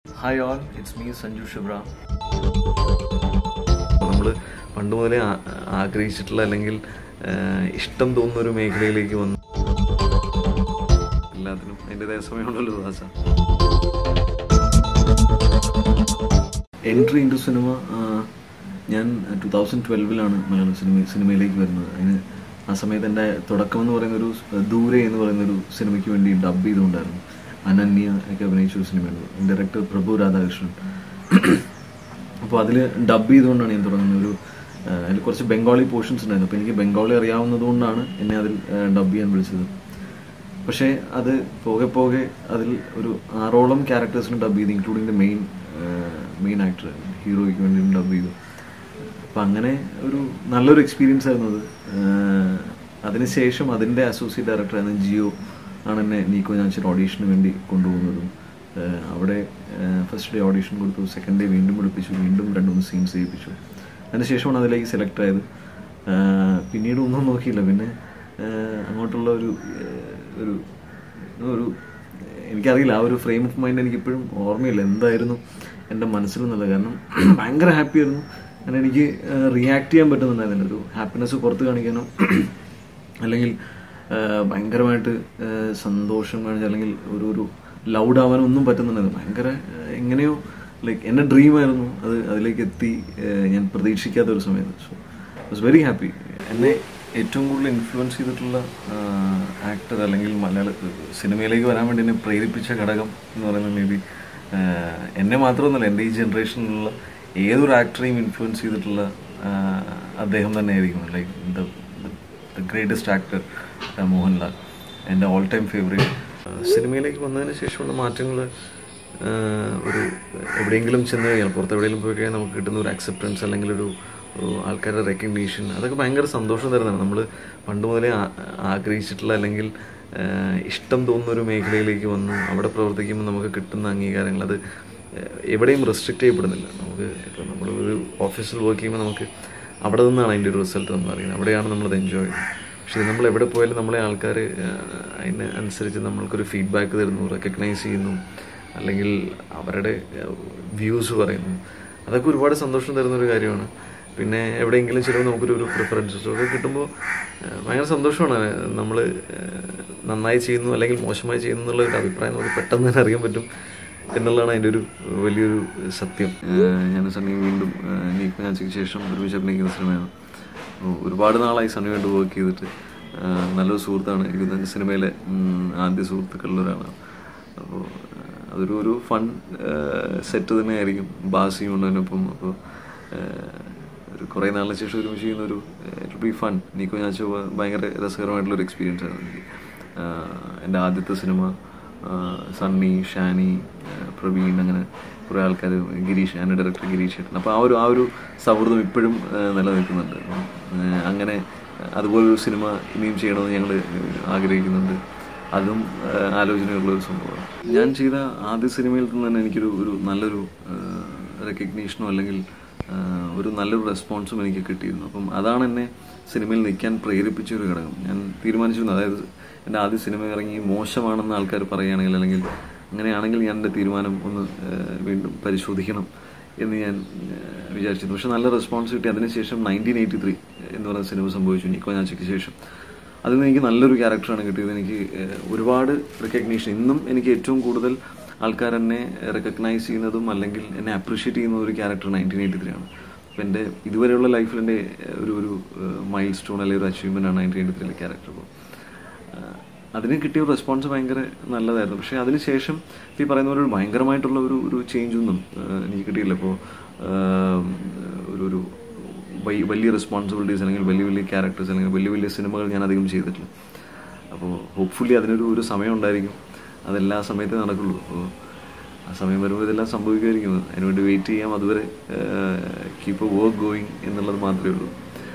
Hi all it's me Sanju ഷിബ്ര നമ്മൾ പണ്ട് മുതലേ ആ- ആഗ്രഹിച്ചിട്ടുള്ള അല്ലെങ്കിൽ ആ, ഇഷ്ടം തോന്നുന്ന ഒരു മേഖലയിലേക്ക് വന്നു എല്ലാത്തിനും അതിൻ്റെതായ സമയമുണ്ടല്ലോ ദാസ എൻട്രി ഇൻറ്റു സിനിമ ഞാൻ ടു തൗസൻഡ് ട്വൽവിലാണ് മലയാളം സിനിമ സിനിമയിലേക്ക് വരുന്നത് അതിന് ആ സമയത്ത് എൻ്റെ തുടക്കം എന്ന് പറയുന്ന ഒരു ദൂരെ എന്ന് പറയുന്ന ഒരു സിനിമയ്ക്ക് വേണ്ടി ഡബ് ചെയ്തുകൊണ്ടായിരുന്നു അനന്യ ഒക്കെ അഭിനയിച്ച ഒരു സിനിമയാണ് ഡയറക്ടർ പ്രഭു രാധാകൃഷ്ണൻ അപ്പോൾ അതിൽ ഡബ് ചെയ്തുകൊണ്ടാണ് ഞാൻ തുടങ്ങുന്നത് ഒരു ആ, അതിൽ കുറച്ച് ബംഗാളി പോർഷൻസ് ഉണ്ടായിരുന്നു അപ്പോൾ എനിക്ക് ബംഗാളി അറിയാവുന്നത് കൊണ്ടാണ് എന്നെ അതിൽ ഡബ് ചെയ്യാൻ വിളിച്ചത് പക്ഷേ അത് പോകെ പോകെ അതിൽ ഒരു ആറോളം ക്യാരക്ടേഴ്സിന് ഡബ് ചെയ്തു including the main main actor ഹീറോയ്ക്ക് വേണ്ടി ഡബ് ചെയ്തു അപ്പം അങ്ങനെ ഒരു നല്ലൊരു എക്സ്പീരിയൻസ് ആയിരുന്നു അത് ആഹ് അതിനുശേഷം അതിൻ്റെ അസോസിയേറ്റ് ഡയറക്ടറായിരുന്ന ജിയോ ആണ് എന്നെ നീക്കോ ഞാൻച്ചിട്ട് ഓഡീഷന് വേണ്ടി കൊണ്ടുപോകുന്നതും ആഹ് അവിടെ ഫസ്റ്റ് ഡേ ഓഡീഷൻ കൊടുത്തു സെക്കൻഡ് ഡേ വീണ്ടും വിളിപ്പിച്ചു വീണ്ടും രണ്ട് മൂന്ന് സീൻസ് ചെയ്യിപ്പിച്ചു അതിനുശേഷമാണ് അതിലേക്ക് സെലക്ട് ആയത് ആഹ് പിന്നീട് ഒന്നും നോക്കിയില്ല പിന്നെ ആഹ് അങ്ങോട്ടുള്ള ഒരു ആഹ് ഒരു ഒരു എനിക്കറിയില്ല ആ ഒരു ഫ്രെയിം ഓഫ് മൈൻഡ് എനിക്ക് ഇപ്പോഴും ഓർമ്മയില്ല എന്തായിരുന്നു എൻ്റെ മനസ്സിലെന്നുള്ളത് കാരണം ഭയങ്കര ഹാപ്പി ആയിരുന്നു കാരണം എനിക്ക് റിയാക്ട് ചെയ്യാൻ പറ്റുന്നുണ്ടായിരുന്നില്ല ഒരു ഹാപ്പിനെസ് പുറത്ത് കാണിക്കാനോ അല്ലെങ്കിൽ ആ, ഭയങ്കരമായിട്ട് ആ, സന്തോഷം കാണിച്ച് അല്ലെങ്കിൽ ഒരു ഒരു ലൗഡ് ആവാനോ ഒന്നും പറ്റുന്നുണ്ടായിരുന്നു ഭയങ്കര ആ, എങ്ങനെയോ ലൈക്ക് എൻ്റെ ഡ്രീമായിരുന്നു അത് അതിലേക്ക് എത്തി ആ, ഞാൻ പ്രതീക്ഷിക്കാത്ത ഒരു സമയത്ത് സോ വാസ് വെരി ഹാപ്പി എന്നെ ഏറ്റവും കൂടുതൽ ഇൻഫ്ലുവൻസ് ചെയ്തിട്ടുള്ള ആക്ടർ അല്ലെങ്കിൽ മലയാള സിനിമയിലേക്ക് വരാൻ വേണ്ടി എന്നെ പ്രേരിപ്പിച്ച ഘടകം എന്ന് പറയുന്നത് മേ ബി എന്നെ മാത്രമൊന്നുമല്ല എൻ്റെ ഈ ജനറേഷനിലുള്ള ഏതൊരു ആക്ടറെയും ഇൻഫ്ലുവൻസ് ചെയ്തിട്ടുള്ള ആ, അദ്ദേഹം തന്നെ ആയിരിക്കും like the the greatest actor Mohanlal എൻ്റെ ഓൾ ടൈം ഫേവറേറ്റ് സിനിമയിലേക്ക് വന്നതിന് ശേഷമുള്ള മാറ്റങ്ങൾ ഒരു എവിടെയെങ്കിലും ചെന്ന് കഴിഞ്ഞാൽ പുറത്ത് എവിടെയെങ്കിലും പോയി കഴിഞ്ഞാൽ നമുക്ക് കിട്ടുന്ന ഒരു അക്സെപ്റ്റൻസ് അല്ലെങ്കിൽ ഒരു ഒരു ആൾക്കാരുടെ റെക്കഗ്നീഷൻ അതൊക്കെ ഭയങ്കര സന്തോഷം തരുന്നതാണ് നമ്മൾ പണ്ട് മുതലേ ആ- ആഗ്രഹിച്ചിട്ടുള്ള അല്ലെങ്കിൽ ആ, ഇഷ്ടം തോന്നുന്ന ഒരു മേഖലയിലേക്ക് വന്നു അവിടെ പ്രവർത്തിക്കുമ്പോൾ നമുക്ക് കിട്ടുന്ന അംഗീകാരങ്ങൾ അത് എവിടെയും റെസ്ട്രിക്റ്റ് ചെയ്യപ്പെടുന്നില്ല നമുക്ക് ഇപ്പോൾ നമ്മൾ ഒരു ഓഫീസിൽ വർക്ക് ചെയ്യുമ്പോൾ നമുക്ക് അവിടെ നിന്നാണ് അതിൻ്റെ ഒരു റിസൾട്ട് നമ്മൾ അറിയുന്നത് അവിടെയാണ് നമ്മളത് എൻജോയ് ചെയ്യുന്നത് പക്ഷേ ഇത് നമ്മൾ എവിടെ പോയാലും നമ്മളെ ആൾക്കാർ അതിന് അനുസരിച്ച് നമ്മൾക്കൊരു ഫീഡ്ബാക്ക് തരുന്നു റെക്കഗ്നൈസ് ചെയ്യുന്നു അല്ലെങ്കിൽ അവരുടെ വ്യൂസ് പറയുന്നു അതൊക്കെ ഒരുപാട് സന്തോഷം തരുന്ന ഒരു കാര്യമാണ് പിന്നെ എവിടെയെങ്കിലും ചിലപ്പോൾ നമുക്കൊരു ഒരു പ്രിഫറൻസസ് ഒക്കെ കിട്ടുമ്പോൾ ഏഹ്, ഭയങ്കര സന്തോഷമാണ് നമ്മൾ നന്നായി ചെയ്യുന്നു അല്ലെങ്കിൽ മോശമായി ചെയ്യുന്നു എന്നുള്ള ഒരു അഭിപ്രായം നമുക്ക് പെട്ടെന്ന് തന്നെ അറിയാൻ പറ്റും എന്നുള്ളതാണ് അതിൻ്റെ ഒരു വലിയൊരു സത്യം ഏഹ്, ഞാൻ സണ്ണി വീണ്ടും ഏഹ്, നീക്ക് മാച്ചിക്ക് ശേഷം ഒരുമിച്ച് അഭിനയിക്കുന്ന സിനിമയാണ് അപ്പോൾ ഒരുപാട് നാളായി സണ്ണി വേണ്ടി വർക്ക് ചെയ്തിട്ട് ഏഹ്, നല്ലൊരു സുഹൃത്താണ് എനിക്ക് തോന്നുന്നു സിനിമയിലെ ഉം, ആദ്യ സുഹൃത്തുക്കളിൽ ഒരാളാണ് അപ്പോൾ അതൊരു ഒരു ഫൺ സെറ്റ് തന്നെയായിരിക്കും ബാസിയും ഉള്ളതിനൊപ്പം അപ്പോൾ ഒരു കുറേ നാളിന് ശേഷം ഒരുമിച്ച് ചെയ്യുന്ന ഒരു ഇറ്റ് ബി ഫൺ നീക്കോ ഞാൻ ഭയങ്കര രസകരമായിട്ടുള്ള ഒരു എക്സ്പീരിയൻസ് ആയിരുന്നു എനിക്ക് ആഹ് എൻ്റെ ആദ്യത്തെ സിനിമ ആഹ് സണ്ണി ഷാനി ആഹ് പ്രവീൺ അങ്ങനെ കുറേ ആൾക്കാർ ഗിരീഷ് എൻ്റെ ഡയറക്ടർ ഗിരീഷ് ചേട്ടൻ അപ്പോൾ ആ ഒരു ആ ഒരു സൗഹൃദം ഇപ്പോഴും ആഹ് നിലനിൽക്കുന്നുണ്ട് ആഹ് അങ്ങനെ അതുപോലൊരു സിനിമ ഇനിയും ചെയ്യണമെന്ന് ഞങ്ങൾ ആഗ്രഹിക്കുന്നുണ്ട് അതും ആഹ് ആലോചനയുള്ള ഒരു സംഭവമാണ് ഞാൻ ചെയ്ത ആദ്യ സിനിമയിൽ നിന്ന് തന്നെ എനിക്കൊരു ഒരു നല്ലൊരു റെക്കഗ്നീഷനോ അല്ലെങ്കിൽ ആഹ് ഒരു നല്ലൊരു റെസ്പോൺസും എനിക്ക് കിട്ടിയിരുന്നു അപ്പം അതാണ് എന്നെ സിനിമയിൽ നിൽക്കാൻ പ്രേരിപ്പിച്ച ഒരു ഘടകം ഞാൻ തീരുമാനിച്ചിരുന്നു അതായത് എൻ്റെ ആദ്യ സിനിമ ഇറങ്ങി മോശമാണെന്ന് ആൾക്കാർ പറയുകയാണെങ്കിൽ അല്ലെങ്കിൽ അങ്ങനെയാണെങ്കിൽ ഞാൻ എൻ്റെ തീരുമാനം ഒന്ന് ആഹ് വീണ്ടും പരിശോധിക്കണം എന്ന് ഞാൻ ആഹ് വിചാരിച്ചിരുന്നു പക്ഷെ നല്ല റെസ്പോൺസ് കിട്ടി അതിനുശേഷം നയൻറ്റീൻ എയ്റ്റി ത്രീ എന്ന് പറയുന്ന സിനിമ സംഭവിച്ചു നിക്കോ ഞാച്ചയ്ക്ക് ശേഷം അതിൽ നിന്ന് എനിക്ക് നല്ലൊരു ക്യാരക്ടറാണ് കിട്ടിയത് എനിക്ക് ഏഹ്, ഒരുപാട് റെക്കഗ്നീഷൻ ഇന്നും എനിക്ക് ഏറ്റവും കൂടുതൽ ആൾക്കാർ എന്നെ റെക്കഗ്നൈസ് ചെയ്യുന്നതും അല്ലെങ്കിൽ എന്നെ അപ്രീഷിയേറ്റ് ചെയ്യുന്ന ഒരു ക്യാരക്ടർ നയൻറ്റീൻ എയ്റ്റി ത്രീ ആണ് അപ്പോൾ എൻ്റെ ഇതുവരെയുള്ള ലൈഫിൽ എൻ്റെ ഏഹ്, ഒരു ഒരു മൈൽ സ്റ്റോൺ അല്ലെങ്കിൽ ഒരു അച്ചീവ്മെൻ്റ് ആണ് നയൻറ്റീൻ എയ്റ്റി ത്രീയിലെ ക്യാരക്ടർ അപ്പോൾ ആഹ്, അതിന് കിട്ടിയ റെസ്പോൺസ് ഭയങ്കര നല്ലതായിരുന്നു പക്ഷേ അതിനുശേഷം ഈ പറയുന്ന പോലെ ഒരു ഭയങ്കരമായിട്ടുള്ള ഒരു ഒരു ചേഞ്ച് ഒന്നും ആഹ്, എനിക്ക് കിട്ടിയില്ല ഇപ്പോൾ ഒരു ഒരു വൈ- വലിയ റെസ്പോൺസിബിലിറ്റീസ് അല്ലെങ്കിൽ വലിയ വലിയ ക്യാരക്ടേഴ്സ് അല്ലെങ്കിൽ വലിയ വലിയ സിനിമകൾ ഞാൻ അധികം ചെയ്തിട്ടില്ല അപ്പോൾ ഹോപ്പ്ഫുള്ളി അതിനൊരു ഒരു സമയം ഉണ്ടായിരിക്കും അതെല്ലാ സമയത്തേ നടക്കുള്ളൂ അപ്പോൾ ആ സമയം വരുമ്പോൾ ഇതെല്ലാം സംഭവിക്കുമായിരിക്കും അതിനുവേണ്ടി വെയിറ്റ് ചെയ്യാം അതുവരെ കീപ്പ് എ വർക്ക് ഗോയിങ് എന്നുള്ളത് മാത്രമേ ഉള്ളൂ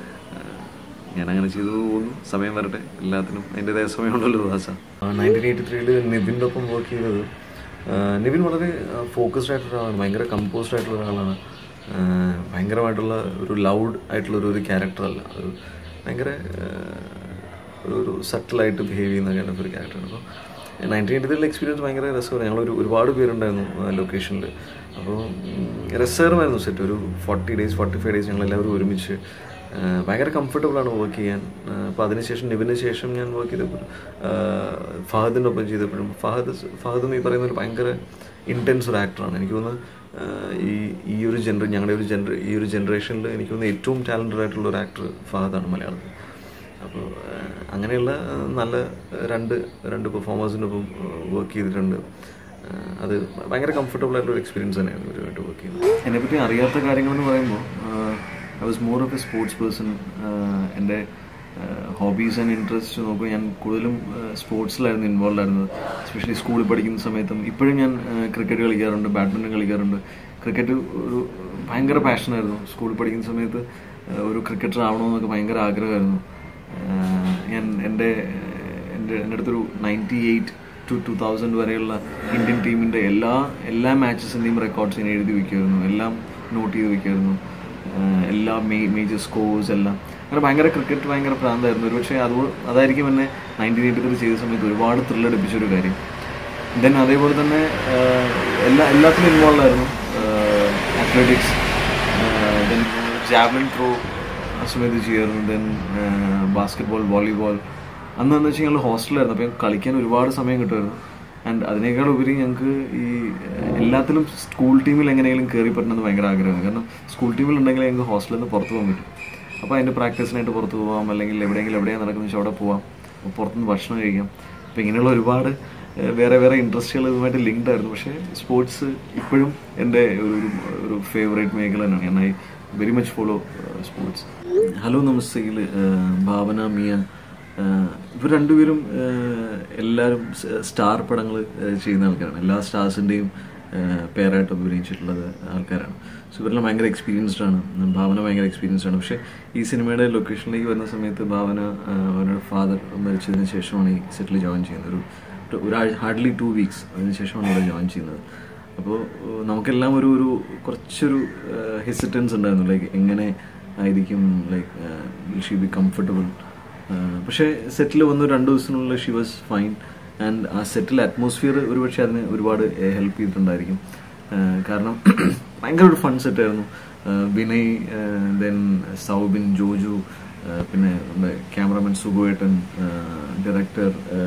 ഞാൻ അങ്ങനെ ചെയ്തു പോകുന്നു സമയം വരട്ടെ എല്ലാത്തിനും അതിൻ്റെതായ സമയമുണ്ടല്ലോ ദാസ നയൻറ്റീൻ എയ്റ്റി ത്രീയിൽ നിവിൻ്റെ ഒപ്പം വർക്ക് ചെയ്തത് ആ, നിവിൻ വളരെ ഫോക്കസ്ഡ് ആയിട്ടുള്ള ഒരാളാണ് ഭയങ്കര കമ്പോസ്ഡ് ആയിട്ടുള്ള ഒരാളാണ് ആ, ഭയങ്കരമായിട്ടുള്ള ഒരു ലൗഡ് ആയിട്ടുള്ള ഒരു ഒരു ക്യാരക്ടറല്ല ഒരു ഭയങ്കര ആ, ഒരു ഒരു സട്ടിലായിട്ട് ബിഹേവ് ചെയ്യുന്ന kind of ഒരു ക്യാരക്ടറാണ് അപ്പോൾ നയൻറ്റീൻ എയ്റ്റി ത്രീയിലെ എക്സ്പീരിയൻസ് ഭയങ്കര രസമായിരുന്നു ഞങ്ങളൊരു ഒരുപാട് പേരുണ്ടായിരുന്നു ലൊക്കേഷനിൽ അപ്പോൾ രസകരമായിരുന്നു സെറ്റ് ഒരു forty days forty five days ഞങ്ങൾ എല്ലാവരും ഒരുമിച്ച് ആ, ഭയങ്കര കംഫർട്ടബിൾ ആണ് വർക്ക് ചെയ്യാൻ അപ്പോൾ അതിനുശേഷം നിവിന് ശേഷം ഞാൻ വർക്ക് ചെയ്തപ്പോൾ ഫഹദിൻ്റെ ഒപ്പം ചെയ്തപ്പോഴും ഫഹദ് ഫഹദും ഈ പറയുന്ന ഒരു ഭയങ്കര ഇൻറ്റൻസ് ഒരു ആക്ടറാണ് എനിക്ക് തോന്നുന്നു ആ, ഈ ഈ ഒരു ജനറ ഞങ്ങളുടെ ഒരു ജനറ ഈ ഒരു ജനറേഷനിൽ എനിക്ക് തോന്നുന്നു ഏറ്റവും ടാലൻറ്റഡ് ആയിട്ടുള്ള ഒരു ആക്ടർ ഫഹദാണ് മലയാളത്തിൽ അപ്പോൾ അങ്ങനെയുള്ള ആ, നല്ല രണ്ട് രണ്ട് പെർഫോമേഴ്സിൻ്റെ ഒപ്പം വർക്ക് ചെയ്തിട്ടുണ്ട് ആ, അത് ഭയങ്കര കംഫർട്ടബിൾ ആയിട്ടുള്ള ഒരു എക്സ്പീരിയൻസ് തന്നെയാണ് ഇവരുമായിട്ട് വർക്ക് ചെയ്യുന്നത് എന്നെപ്പറ്റി അറിയാത്ത കാര്യങ്ങളെന്ന് പറയുമ്പോൾ I was more of a sports person എൻ്റെ ഹോബീസ് ആൻഡ് ഇൻട്രസ്റ്റ് നോക്കുമ്പോൾ ഞാൻ കൂടുതലും സ്പോർട്സിലായിരുന്നു ഇൻവോൾവ് ആയിരുന്നത് എസ്പെഷ്യലി സ്കൂളിൽ പഠിക്കുന്ന സമയത്തും ഇപ്പോഴും ഞാൻ ക്രിക്കറ്റ് കളിക്കാറുണ്ട് ബാഡ്മിൻ്റൺ കളിക്കാറുണ്ട് ക്രിക്കറ്റ് ഒരു ഭയങ്കര പാഷനായിരുന്നു സ്കൂളിൽ പഠിക്കുന്ന സമയത്ത് ആ, ഒരു ക്രിക്കറ്റർ ആവണമെന്നൊക്കെ ഭയങ്കര ആഗ്രഹമായിരുന്നു ആഹ് ഞാൻ എൻ്റെ എൻ്റെ എൻ്റെ അടുത്തൊരു ninety eight to two thousand വരെയുള്ള ഇന്ത്യൻ ടീമിൻ്റെ എല്ലാ എല്ലാ മാച്ചസിൻ്റെയും റെക്കോർഡ്സ് ഞാൻ എഴുതി വയ്ക്കുമായിരുന്നു എല്ലാം നോട്ട് ചെയ്ത് വയ്ക്കുമായിരുന്നു ആഹ് എല്ലാ മെയ് മേജർ സ്കോഴ്സ് എല്ലാം അങ്ങനെ ഭയങ്കര ക്രിക്കറ്റ് ഭയങ്കര പ്രാന്തായിരുന്നു ഒരുപക്ഷെ അത് അതായിരിക്കും എന്നെ നയൻറ്റീൻ എയ്റ്റി ത്രീ ചെയ്ത സമയത്ത് ഒരുപാട് ത്രില്ലടിപ്പിച്ചൊരു കാര്യം ദെൻ അതേപോലെ തന്നെ ആഹ് എല്ലാ എല്ലാത്തിലും ഇൻവോൾവ് ആയിരുന്നു അത്ലറ്റിക്സ് ദെൻ ജാവലിൻ ത്രോ ആ സമയത്ത് ചെയ്യായിരുന്നു ദെൻ ബാസ്കറ്റ്ബോൾ വോളിബോൾ അന്ന് എന്ന് വെച്ചാൽ ഞങ്ങൾ ഹോസ്റ്റലായിരുന്നു അപ്പോൾ കളിക്കാൻ ഒരുപാട് സമയം കിട്ടുമായിരുന്നു ആൻഡ് അതിനേക്കാൾ ഉപരി ഞങ്ങൾക്ക് ഈ ഏഹ്, എല്ലാത്തിലും സ്കൂൾ ടീമിൽ എങ്ങനെയെങ്കിലും കയറി പറ്റണമെന്ന് ഭയങ്കര ആഗ്രഹമാണ് കാരണം സ്കൂൾ ടീമിൽ ഉണ്ടെങ്കിൽ ഞങ്ങൾക്ക് ഹോസ്റ്റലിൽ നിന്ന് പുറത്ത് പോകാൻ പറ്റും അപ്പോൾ അതിൻ്റെ പ്രാക്ടീസിനായിട്ട് പുറത്ത് പോകാം അല്ലെങ്കിൽ എവിടെയെങ്കിലും എവിടെയാണ് നടക്കുന്നത് വെച്ചാൽ അവിടെ പോവാം അപ്പോൾ പുറത്തുനിന്ന് ഭക്ഷണം കഴിക്കാം അപ്പോൾ ഇങ്ങനെയുള്ള ഒരുപാട് ഏഹ്, വേറെ വേറെ ഇൻട്രസ്റ്റുകൾ ഇതുമായിട്ട് ലിങ്ക്ഡ് ആയിരുന്നു പക്ഷേ സ്പോർട്സ് ഇപ്പോഴും എൻ്റെ ഒരു ഒരു- ഒരു ഫേവറേറ്റ് മേഖല തന്നെയാണ് ഞാൻ I very much follow sports hello നമസ്തേയിൽ ഭാവന മിയ ഇവർ രണ്ടുപേരും ഏഹ്, എല്ലാവരും സ്റ്റാർ പടങ്ങൾ ചെയ്യുന്ന ആൾക്കാരാണ് എല്ലാ സ്റ്റാർസിൻ്റെയും പേരായിട്ട് അഭിനയിച്ചിട്ടുള്ളത് ആൾക്കാരാണ് സോ ഇവരെല്ലാം ഭയങ്കര എക്സ്പീരിയൻസ്ഡ് ആണ് ഭാവന ഭയങ്കര എക്സ്പീരിയൻസ്ഡ് ആണ് പക്ഷേ ഈ സിനിമയുടെ ലൊക്കേഷനിലേക്ക് വരുന്ന സമയത്ത് ഭാവന ഏഹ്, അവരുടെ ഫാദർ മരിച്ചതിന് ശേഷമാണ് ഈ സെറ്റിൽ ജോയിൻ ചെയ്യുന്നത് ഒരു ഒരു ഹാർഡ്ലി ടു വീക്സ് അതിന് ശേഷമാണ് ഇവിടെ ജോയിൻ ചെയ്യുന്നത് അപ്പോൾ നമുക്കെല്ലാം ഒരു ഒരു കുറച്ചൊരു ഹെസിറ്റൻസ് ഉണ്ടായിരുന്നു ലൈക്ക് എങ്ങനെ ആയിരിക്കും like will she be comfortable പക്ഷേ സെറ്റിൽ വന്നു രണ്ട് ദിവസത്തിനുള്ളിൽ ഷി വാസ് ഫൈൻ ആൻഡ് ആ സെറ്റിൽ അറ്റ്മോസ്ഫിയർ ഒരുപക്ഷെ അതിന് ഒരുപാട് ഹെൽപ്പ് ചെയ്തിട്ടുണ്ടായിരിക്കും ആഹ് കാരണം ഭയങ്കര ഒരു ഫൺ സെറ്റായിരുന്നു വിനയ് ദെൻ സൗബിൻ ജോജു ആഹ് പിന്നെ നമ്മുടെ ക്യാമറമാൻ സുഗുവേട്ടൻ ഡയറക്ടർ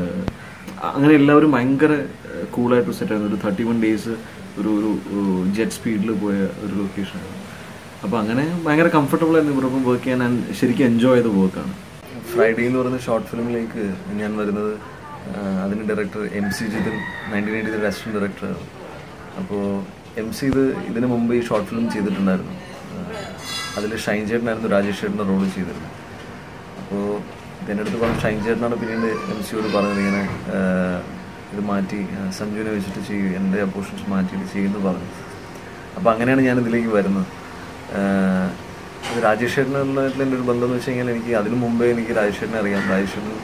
അങ്ങനെ എല്ലാവരും ഭയങ്കര കൂളായിട്ട് സെറ്റ് ആയിരുന്നു ഒരു തേർട്ടി വൺ ഡേയ്സ് ഒരു ഒരു ജെറ്റ് സ്പീഡിൽ പോയ ഒരു ലൊക്കേഷനായിരുന്നു അപ്പോൾ അങ്ങനെ ഭയങ്കര കംഫർട്ടബിൾ ആയിരുന്നു ഇവരൊപ്പം വർക്ക് ചെയ്യാൻ ഞാൻ ശരിക്കും എൻജോയ് ചെയ്ത വർക്കാണ് ഫ്രൈഡേ എന്ന് പറയുന്ന ഷോർട്ട് ഫിലിമിലേക്ക് ഞാൻ വരുന്നത് ആ, അതിന് director M C Jithin nineteen eighty three assistant ഡയറക്ടറാണ് അപ്പോൾ എം സി ഇത് ഇതിന് മുമ്പ് ഈ ഷോർട്ട് ഫിലിം ചെയ്തിട്ടുണ്ടായിരുന്നു അതിൽ ഷൈൻ ചേട്ടനായിരുന്നു രാജേഷ് ചേട്ടൻ്റെ റോൾ ചെയ്തിരുന്നത് അപ്പോൾ എൻ്റെ അടുത്ത് പറഞ്ഞു ഷൈൻ ചേട്ടനാണ് പിന്നീട് എം സിയോട് പറഞ്ഞത് ഇങ്ങനെ ആ, ഇത് മാറ്റി ആ, സഞ്ജുവിനെ വെച്ചിട്ട് ചെയ്യും എൻ്റെ പോർഷൻസ് മാറ്റിയിട്ട് ചെയ്യുമെന്ന് പറഞ്ഞു അപ്പോൾ അങ്ങനെയാണ് ഞാൻ ഇതിലേക്ക് വരുന്നത് ആ, ഇത് രാജേഷ് ചേട്ടനായിട്ടുള്ള എൻ്റെ ഒരു ബന്ധം എന്ന് വെച്ച് കഴിഞ്ഞാൽ എനിക്ക് അതിനു മുമ്പേ എനിക്ക് രാജേഷ് ചേട്ടനെ അറിയാം രാജേഷ് ചേട്ടൻ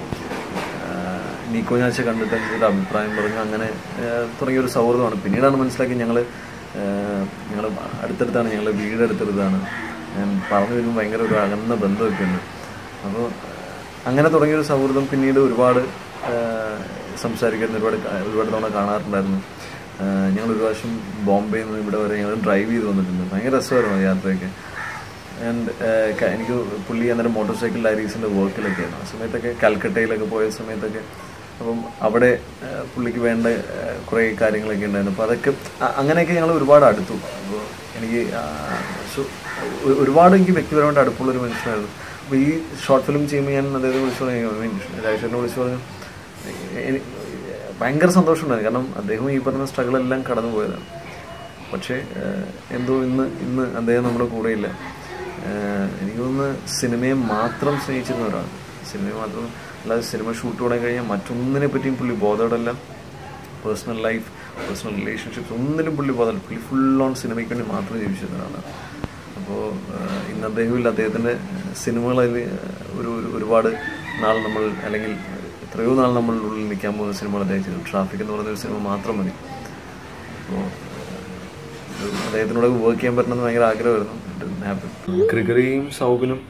നീക്കോ ഞാച്ച കണ്ടിട്ട് എനിക്ക് ഒരു അഭിപ്രായം പറഞ്ഞു അങ്ങനെ ആ, തുടങ്ങിയ ഒരു സൗഹൃദമാണ് പിന്നീടാണ് മനസ്സിലാക്കി ഞങ്ങൾ ഞങ്ങൾ അടുത്തടുത്താണ് ഞങ്ങൾ വീട് അടുത്തടുത്താണ് ഞാൻ പറഞ്ഞു വരുമ്പോൾ ഭയങ്കര ഒരു അകന്ന ബന്ധമൊക്കെ ഉണ്ട് അപ്പോൾ അങ്ങനെ തുടങ്ങിയൊരു സൗഹൃദം പിന്നീട് ഒരുപാട് ആ, സംസാരിക്കാൻ ഒരുപാട് ക- ഒരുപാട് തവണ കാണാറുണ്ടായിരുന്നു ആ, ഞങ്ങൾ ഒരു പ്രാവശ്യം ബോംബെയിൽ നിന്ന് ഇവിടെ വരെ ഞങ്ങൾ ഡ്രൈവ് ചെയ്ത് വന്നിട്ടുണ്ട് ഭയങ്കര രസമായിരുന്നു ആ യാത്രയൊക്കെ ആൻഡ് എനിക്ക് പുള്ളി അന്നേരം മോട്ടോർ സൈക്കിൾ ഡയറീസിൻ്റെ വർക്കിലൊക്കെ ആയിരുന്നു ആ സമയത്തൊക്കെ കൽക്കട്ടയിലൊക്കെ പോയ സമയത്തൊക്കെ അപ്പം അവിടെ ആ, പുള്ളിക്ക് വേണ്ട ആ, കുറേ കാര്യങ്ങളൊക്കെ ഉണ്ടായിരുന്നു അപ്പോൾ അതൊക്കെ അ- അങ്ങനെയൊക്കെ ഞങ്ങൾ ഒരുപാട് അടുത്തു അപ്പോൾ എനിക്ക് ആ, so, ഒ- ഒരുപാട് എനിക്ക് വ്യക്തിപരമായിട്ട് അടുപ്പുള്ള ഒരു മനുഷ്യനായിരുന്നു അപ്പോൾ ഈ ഷോർട്ട് ഫിലിം ചെയ്യുമ്പോൾ ഞാൻ അദ്ദേഹത്തെ വിളിച്ചു പറഞ്ഞു ഐ മീൻ രാജേഷിനെ വിളിച്ചു പറഞ്ഞു എനി- ഭയങ്കര സന്തോഷമുണ്ടായിരുന്നു കാരണം അദ്ദേഹം ഈ പറഞ്ഞ സ്ട്രഗിൾ എല്ലാം കടന്നു പോയതാണ് പക്ഷേ ഏഹ്, എന്തോ ഇന്ന് ഇന്ന് അദ്ദേഹം നമ്മുടെ കൂടെയില്ല ഏഹ്, എനിക്ക് തോന്നുന്നു സിനിമയെ മാത്രം സ്നേഹിച്ചിരുന്ന ഒരാളാണ് സിനിമയെ മാത്രം അല്ലാതെ സിനിമ ഷൂട്ട് തുടങ്ങി കഴിഞ്ഞാൽ മറ്റൊന്നിനെ പറ്റിയും പുള്ളി ബോധോടല്ല പേഴ്സണൽ ലൈഫ് പേഴ്സണൽ റിലേഷൻഷിപ്സ് ഒന്നിനും പുള്ളി ബോധമില്ല പുള്ളി ഫുൾ ഓൺ സിനിമയ്ക്ക് വേണ്ടി മാത്രം ജീവിച്ചിരുന്ന ഒരാളാണ് അപ്പോൾ ഇന്ന് അദ്ദേഹമില്ല അദ്ദേഹത്തിൻ്റെ സിനിമകളിൽ ഒരു ഒരു- ഒരുപാട് നാൾ നമ്മൾ അല്ലെങ്കിൽ എത്രയോ നാൾ നമ്മൾ ഉള്ളിൽ നിൽക്കാൻ പോകുന്ന സിനിമകൾ അദ്ദേഹം ചെയ്തു ട്രാഫിക് എന്ന് പറയുന്ന ഒരു സിനിമ മാത്രം മതി അപ്പോൾ അദ്ദേഹത്തിനോട് വർക്ക് ചെയ്യാൻ പറ്റണമെന്ന് ഭയങ്കര ആഗ്രഹമായിരുന്നു ഗ്രിഗറിയും സൗബിനും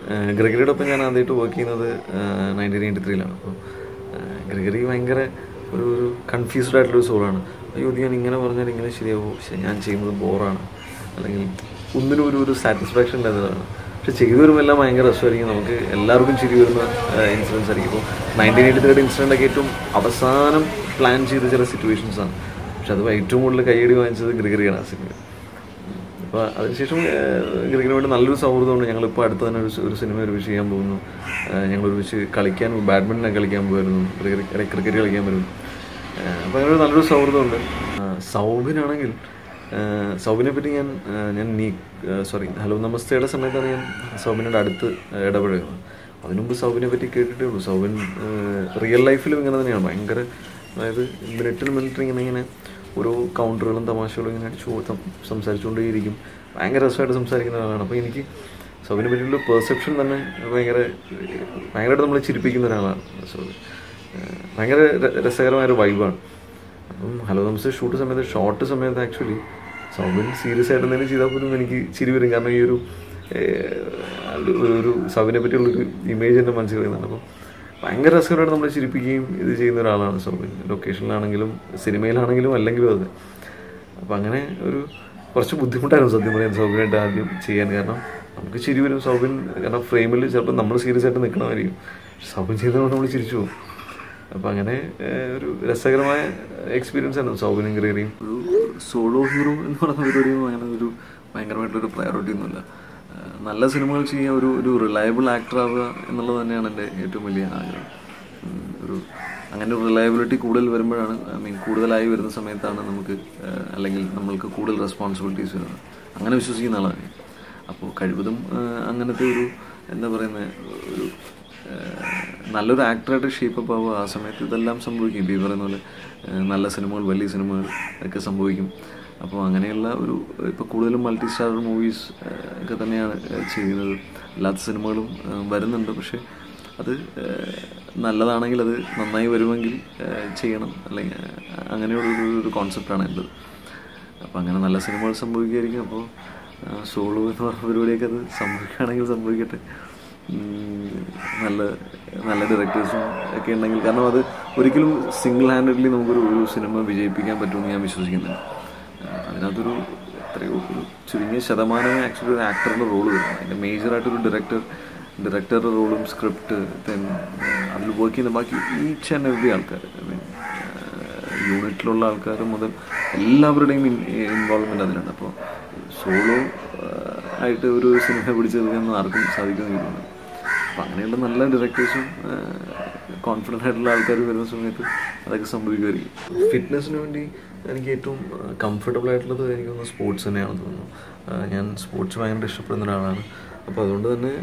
ഗ്രിഗറിയുടെ ഒപ്പം ഞാൻ ആദ്യമായിട്ട് വർക്ക് ചെയ്യുന്നത് നയൻറ്റീൻ എയ്റ്റി ത്രീയിലാണ് അപ്പോൾ ഗ്രിഗറി ഭയങ്കര ഒരു ഒരു കൺഫ്യൂസ്ഡ് ആയിട്ടുള്ളൊരു സോളാണ് അയ്യോ ഇത് ഞാൻ ഇങ്ങനെ പറഞ്ഞാൽ ഇങ്ങനെ ശരിയാവും പക്ഷേ ഞാൻ ചെയ്യുന്നത് ബോറാണ് അല്ലെങ്കിൽ ഒന്നിനും ഒരു ഒരു സാറ്റിസ്ഫാക്ഷൻ ഇല്ലാത്തതാണ് പക്ഷെ ചെയ്തു വരുമ്പോൾ എല്ലാം ഭയങ്കര രസമായിരിക്കും നമുക്ക് എല്ലാവർക്കും ചിരി വരുന്ന ഇൻസിഡൻസ് ആയിരിക്കും ഇപ്പോൾ നയൻറ്റീൻ എയ്റ്റി ത്രീയുടെ ഇൻസിഡൻ്റ് ഒക്കെ ഏറ്റവും അവസാനം പ്ലാൻ ചെയ്ത ചില സിറ്റുവേഷൻസ് ആണ് പക്ഷെ അത് ഏറ്റവും കൂടുതൽ കൈയടി വാങ്ങിച്ചത് ഗ്രിഗറിയാണ് ആ സിനിമ അപ്പോൾ അതിനുശേഷം ഗ്രിഗറിന് വേണ്ടി നല്ലൊരു സൗഹൃദമുണ്ട് ഞങ്ങളിപ്പോൾ അടുത്ത് തന്നെ ഒരു സി- ഒരു സിനിമ ഒരുമിച്ച് ചെയ്യാൻ പോകുന്നു ഏഹ് ഞങ്ങൾ ഒരുമിച്ച് കളിക്കാൻ ബാഡ്മിൻ്റൺ കളിക്കാൻ പോകുമായിരുന്നു ക്രിക്കറ്റ് കളിക്കാൻ വരും അപ്പോൾ അങ്ങനെ ഒരു നല്ലൊരു സൗഹൃദമുണ്ട് ആ, സൗബിനാണെങ്കിൽ ഏഹ് സൗബിനെ പറ്റി ഞാൻ ഏഹ് ഞാൻ നീ സോറി ഹലോ നമസ്തയുടെ സമയത്താണ് ഞാൻ സൗബിനോട് അടുത്ത് ഇടപഴകുന്നത് അതിനു മുമ്പ് സൗബിനെ പറ്റി കേട്ടിട്ടേ ഉള്ളൂ സൗബിൻ റിയൽ ലൈഫിലും ഇങ്ങനെ തന്നെയാണ് ഭയങ്കര അതായത് മിനിറ്റിന് മിനിറ്റിന് ഇങ്ങനെ ഇങ്ങനെ ഓരോ കൗണ്ടറുകളും തമാശകളും ഇങ്ങനെ അടിച്ചു സം- സംസാരിച്ചുകൊണ്ടേയിരിക്കും ഭയങ്കര രസമായിട്ട് സംസാരിക്കുന്ന ഒരാളാണ് അപ്പോൾ എനിക്ക് സൗബിനെ പറ്റിയുള്ള പെർസെപ്ഷൻ തന്നെ ഭയങ്കര ഭയങ്കരമായിട്ട് നമ്മളെ ചിരിപ്പിക്കുന്ന ഒരാളാണ് സൗബിൻ ഏഹ് ഭയങ്കര ര- രസകരമായൊരു വൈബാണ് അപ്പം ഹലോ നമസ്തേ ഷൂട്ട് സമയത്ത് ഷോർട്ട് സമയത്ത് ആക്ച്വലി സൗബിൻ സീരിയസ് ആയിട്ട് എന്തെങ്കിലും ചെയ്താൽ പോലും എനിക്ക് ചിരി വരും കാരണം ഈ ഒരു ഏഹ്, ഒരു- ഒരു സൗബിനെ പറ്റിയുള്ളൊരു ഇമേജ് എൻ്റെ മനസ്സിൽ വരുന്നുണ്ട് അപ്പം ഭയങ്കര രസകരമായിട്ട് നമ്മളെ ചിരിപ്പിക്കുകയും ഇത് ചെയ്യുന്ന ഒരാളാണ് സൗബിൻ ലൊക്കേഷനിലാണെങ്കിലും സിനിമയിലാണെങ്കിലും അല്ലെങ്കിലും അതെ അപ്പം അങ്ങനെ ഒരു കുറച്ച് ബുദ്ധിമുട്ടായിരുന്നു സത്യം പറയാൻ സൗബിനായിട്ട് ആദ്യം ചെയ്യാൻ കാരണം നമുക്ക് ചിരി വരും സൗബിൻ കാരണം ഫ്രെയിമിൽ ചിലപ്പോൾ നമ്മൾ സീരിയസ് ആയിട്ട് നിൽക്കണമായിരിക്കും സൗബിൻ ചെയ്തതുകൊണ്ട് നമ്മൾ ചിരിച്ചു പോകും അപ്പം അങ്ങനെ ഏഹ്, ഒരു രസകരമായ എക്സ്പീരിയൻസ് ആണ് സൗബിനും ഗ്രേറിയും ഒരു സോളോ ഹീറോ എന്ന് പറയുന്ന പരിപാടിയൊന്നും അങ്ങനെ ഒരു ഭയങ്കരമായിട്ടൊരു പ്രയോറിറ്റി ഒന്നുമില്ല ഏഹ്, നല്ല സിനിമകൾ ചെയ്യുക ഒരു ഒരു റിലയബിൾ ആക്ടർ ആവുക എന്നുള്ളത് തന്നെയാണ് എൻ്റെ ഏറ്റവും വലിയ ആഗ്രഹം ഉം, ഒരു അങ്ങനെ ഒരു റിലയബിലിറ്റി കൂടുതൽ വരുമ്പോഴാണ് ഐ മീൻ കൂടുതലായി വരുന്ന സമയത്താണ് നമുക്ക് ഏഹ്, അല്ലെങ്കിൽ നമ്മൾക്ക് കൂടുതൽ റെസ്പോൺസിബിലിറ്റീസ് വരുന്നത് അങ്ങനെ വിശ്വസിക്കുന്ന ആളാണ് ഞാൻ. അപ്പോൾ കഴിവതും ഏഹ്, അങ്ങനത്തെ ഒരു എന്താ പറയുന്നത് ഒരു ഏഹ്, നല്ലൊരു ആക്ടറായിട്ട് ഷേപ്പപ്പ് ആവുക ആ സമയത്ത് ഇതെല്ലാം സംഭവിക്കും ഇപ്പോൾ ഈ പറയുന്ന പോലെ ഏഹ്, നല്ല സിനിമകൾ വലിയ സിനിമകൾ ഒക്കെ സംഭവിക്കും അപ്പോൾ അങ്ങനെയുള്ള ഒരു ഇപ്പോൾ കൂടുതലും മൾട്ടി സ്റ്റാർ മൂവീസ് ഒക്കെ തന്നെയാണ് ഏഹ്, ചെയ്യുന്നത് അല്ലാത്ത സിനിമകളും ഏഹ്, വരുന്നുണ്ട് പക്ഷേ അത് ഏഹ്, നല്ലതാണെങ്കിൽ അത് നന്നായി വരുമെങ്കിൽ ഏഹ്, ചെയ്യണം അല്ലെങ്കിൽ ഏഹ്, അങ്ങനെയുള്ള ഒരു- ഒരു കോൺസെപ്റ്റാണ് എൻ്റെത് അപ്പോൾ അങ്ങനെ നല്ല സിനിമകൾ സംഭവിക്കുമായിരിക്കും അപ്പോൾ സോളോ എന്ന് പറഞ്ഞ പരിപാടിയൊക്കെ അത് സംഭവിക്കുകയാണെങ്കിൽ സംഭവിക്കട്ടെ ഉം, നല്ല നല്ല ഡയറക്ടേഴ്സും ഒക്കെ ഉണ്ടെങ്കിൽ കാരണം അത് ഒരിക്കലും സിംഗിൾ ഹാൻഡഡ്ലി നമുക്കൊരു ഒരു സിനിമ വിജയിപ്പിക്കാൻ പറ്റുമെന്ന് ഞാൻ വിശ്വസിക്കുന്നില്ല ആ, അതിനകത്തൊരു എത്രയോ ഒരു ചുരുങ്ങിയ ശതമാനമേ ആക്ച്വലി ഒരു ആക്ടറിൻ്റെ റോള് വരും അതിൻ്റെ മേജറായിട്ടൊരു ഡയറക്ടർ ഡയറക്ടറുടെ റോളും സ്ക്രിപ്റ്റ് ദെൻ അതിൽ വർക്ക് ചെയ്യുന്ന ബാക്കി ഈച്ച് ആൻഡ് എവറി ആൾക്കാർ ഐ മീൻ യൂണിറ്റിലുള്ള ആൾക്കാർ മുതൽ എല്ലാവരുടെയും ഇൻവോൾവ്മെൻ്റ് അതിലുണ്ട് അപ്പോൾ സോളോ ആയിട്ട് ഒരു സിനിമ പിടിച്ചെടുക്കാൻ ആർക്കും സാധിക്കുമെന്ന് തോന്നുന്നു അപ്പം അങ്ങനെയുള്ള നല്ല ഡയറക്ടേഴ്സും കോൺഫിഡൻ്റ് ആയിട്ടുള്ള ആൾക്കാർ വരുന്ന സമയത്ത് അതൊക്കെ സംഭവിക്കുമായിരിക്കും ഫിറ്റ്നസ്സിന് വേണ്ടി എനിക്ക് ഏറ്റവും കംഫർട്ടബിൾ ആയിട്ടുള്ളത് എനിക്ക് തോന്നുന്നു സ്പോർട്സ് തന്നെയാണെന്ന് തോന്നുന്നു ആ, ഞാൻ സ്പോർട്സ് ഭയങ്കര ഇഷ്ടപ്പെടുന്ന ഒരാളാണ് അപ്പോൾ അതുകൊണ്ട് തന്നെ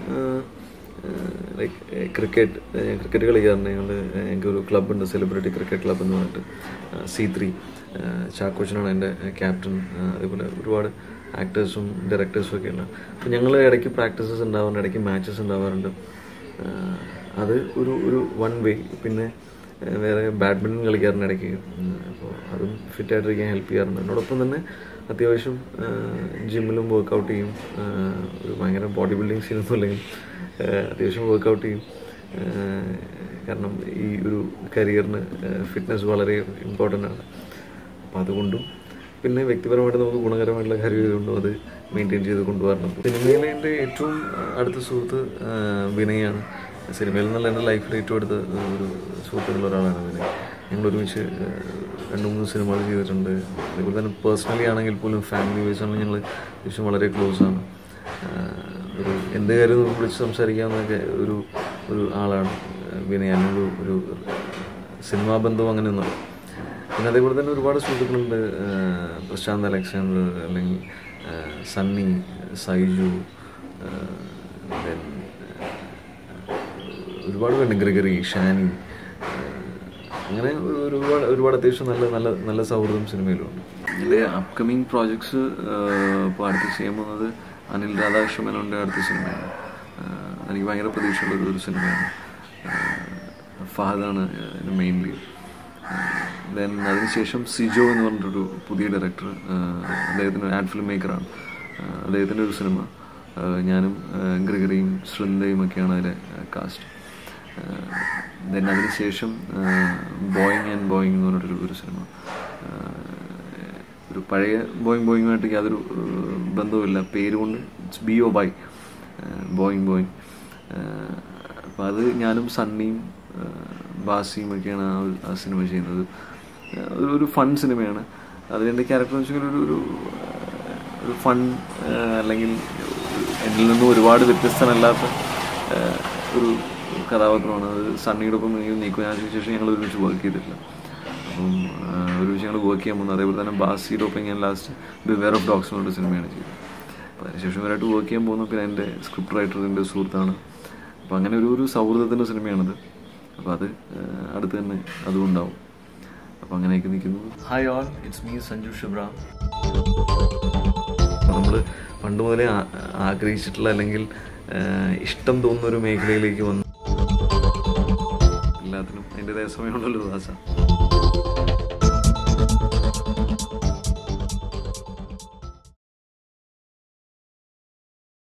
ലൈക്ക് ക്രിക്കറ്റ് ക്രിക്കറ്റ് കളിക്കാറുണ്ട് ഞങ്ങൾ ഞങ്ങൾക്കൊരു ക്ലബ്ബുണ്ട് സെലിബ്രിറ്റി ക്രിക്കറ്റ് ക്ലബ്ബ് എന്ന് പറഞ്ഞിട്ട് സി ത്രീ ചാക്കോച്ചനാണ് എൻ്റെ ക്യാപ്റ്റൻ അതേപോലെ ഒരുപാട് ആക്ടേഴ്സും ഡയറക്ടേഴ്സും ഒക്കെ ഉണ്ട് അപ്പോൾ ഞങ്ങൾ ഇടയ്ക്ക് പ്രാക്ടീസസ് ഉണ്ടാവാറുണ്ട് ഇടയ്ക്ക് മാച്ചസ് ഉണ്ടാവാറുണ്ട് ആഹ് അത് ഒരു ഒരു വൺ വേ പിന്നെ ആഹ് വേറെ ബാഡ്മിൻ്റൺ കളിക്കാറുണ്ട് ഇടയ്ക്ക് അപ്പോൾ അതും ഫിറ്റായിട്ടിരിക്കാൻ ഹെൽപ്പ് ചെയ്യാറുണ്ട് അതിനോടൊപ്പം തന്നെ അത്യാവശ്യം ജിമ്മിലും വർക്കൗട്ട് ചെയ്യും ആഹ് ഒരു ഭയങ്കര ബോഡി ബിൽഡിങ് സീനൊന്നും അല്ലെങ്കിൽ ആഹ് അത്യാവശ്യം വർക്കൗട്ട് ചെയ്യും ആഹ് കാരണം ഈ ഒരു കരിയറിന് ഫിറ്റ്നസ് വളരെ ഇമ്പോർട്ടൻ്റ് ആണ് അപ്പം അതുകൊണ്ടും പിന്നെ വ്യക്തിപരമായിട്ട് നമുക്ക് ഗുണകരമായിട്ടുള്ള കാര്യങ്ങളുണ്ടോ അത് മെയിൻറ്റെയിൻ ചെയ്ത് കൊണ്ടുപോകാറുണ്ട് സിനിമയിലെ എൻ്റെ ഏറ്റവും അടുത്ത സുഹൃത്ത് ആ, വിനയാണ് സിനിമയിൽ നിന്നുള്ള എൻ്റെ ലൈഫിൽ ഏറ്റവും അടുത്ത ഒരു സുഹൃത്തുക്കളുള്ള ഒരാളാണ് വിനയ് ഞങ്ങൾ ഒരുമിച്ച് ആ, രണ്ട് മൂന്ന് സിനിമകൾ ചെയ്തിട്ടുണ്ട് അതേപോലെ തന്നെ പേഴ്സണലി ആണെങ്കിൽ പോലും ഫാമിലി വൈസ് ആണെങ്കിൽ ഞങ്ങൾ അത്യാവശ്യം വളരെ ക്ലോസ് ആണ് ആ, ഒരു എന്ത് കാര്യം നമുക്ക് വിളിച്ച് സംസാരിക്കാവുന്നൊക്കെ ഒരു ഒരു ആളാണ് വിനയ് അതിനൊരു ഒരു സിനിമാ ബന്ധവും അങ്ങനെയൊന്നും പിന്നെ അതേപോലെ തന്നെ ഒരുപാട് സുഹൃത്തുക്കളുണ്ട് ആഹ് പ്രശാന്ത് അലക്സാണ്ടർ അല്ലെങ്കിൽ ആഹ് സണ്ണി സൈജു ആഹ് then, ആഹ് ഒരുപാട് പേരുണ്ട് ഗ്രിഗറി ഷാനി ആഹ് അങ്ങനെ ഒരു- ഒരുപാട് ഒരുപാട് അത്യാവശ്യം നല്ല നല്ല നല്ല സൗഹൃദം സിനിമയിലുണ്ട് ഇതിലെ അപ്കമിങ് പ്രോജക്ട്സ് ഇപ്പോൾ അടുത്ത് ചെയ്യാൻ പോകുന്നത് അനിൽ രാധാകൃഷ്ണ മേനോൻ്റെ അടുത്ത സിനിമയാണ് ആഹ് എനിക്ക് ഭയങ്കര പ്രതീക്ഷയുള്ള ഒരു- ഒരു സിനിമയാണ് ആഹ് ഫഹദാണ് ഇതിൻ്റെ മെയിൻ ലീഡ് ദെൻ അതിനുശേഷം സിജോ എന്ന് പറഞ്ഞിട്ടൊരു പുതിയ ഡയറക്ടർ അദ്ദേഹത്തിന് ആഡ് ഫിലിം മേക്കറാണ് അദ്ദേഹത്തിൻ്റെ ഒരു സിനിമ ആഹ് ഞാനും ആഹ് ഗ്രിഗറിയും ശൃന്ദയും ഒക്കെയാണ് അതിലെ കാസ്റ്റ് ദെൻ അതിനുശേഷം ബോയിങ് ആൻഡ് ബോയിങ് എന്ന് പറഞ്ഞിട്ടൊരു ഒരു സിനിമ ആ, ഒരു പഴയ ബോയിങ് ബോയിങ്ങുമായിട്ട് യാതൊരു ഏഹ്, ബന്ധവുമില്ല പേരുകൊണ്ട് it's B O by Boeing Boeing അപ്പോൾ അത് ഞാനും സണ്ണിയും ഏഹ്, ബാസിയും ഒക്കെയാണ് ആ ഒരു- ആ സിനിമ ചെയ്യുന്നത് ഏഹ്, ഒരു ഒരു ഫൺ സിനിമയാണ് അതിൽ എൻ്റെ ക്യാരക്ടർ എന്ന് വെച്ചാൽ ഒരു ഒരു ഏഹ്, ഒരു ഫൺ അല്ലെങ്കിൽ എന്നിൽ നിന്നും ഒരുപാട് വ്യത്യസ്തമല്ലാത്ത ഏഹ്, ഒരു കഥാപാത്രമാണ് അത് സണ്ണിയുടെ ഒപ്പം എനിക്ക് നീക്കോ ഞാൻ ശേഷം ഞങ്ങൾ ഒരുമിച്ച് വർക്ക് ചെയ്തിട്ടില്ല അപ്പം ആ, ഒരുമിച്ച് ഞങ്ങൾ വർക്ക് ചെയ്യാൻ പോകുന്നത് അതേപോലെ തന്നെ ബാസിയുടെ ഒപ്പം ഞാൻ ലാസ്റ്റ് ബിവെയർ ഓഫ് ഡോഗ്സ് എന്നൊരു സിനിമയാണ് ചെയ്തത് അപ്പോൾ അതിനുശേഷം ഇവരായിട്ട് വർക്ക് ചെയ്യാൻ പോകുന്ന പിന്നെ എൻ്റെ സ്ക്രിപ്റ്റ് റൈറ്റർ എൻ്റെ സുഹൃത്താണ് അപ്പോൾ അങ്ങനെ ഒരു ഒരു സൗഹൃദത്തിൻ്റെ സിനിമയാണത് അപ്പോൾ അത് ആ, അടുത്ത് തന്നെ അതും ഉണ്ടാവും അപ്പോൾ അങ്ങനെയൊക്കെ നിൽക്കുന്നു hi all it's me Sanju Sivram നമ്മൾ പണ്ട് മുതലേ ആ- ആഗ്രഹിച്ചിട്ടുള്ള അല്ലെങ്കിൽ ആ, ഇഷ്ടം തോന്നുന്ന ഒരു മേഖലയിലേക്ക് വന്നു എല്ലാത്തിനും അതിൻ്റെതായ സമയമുണ്ടല്ലോ ദാസ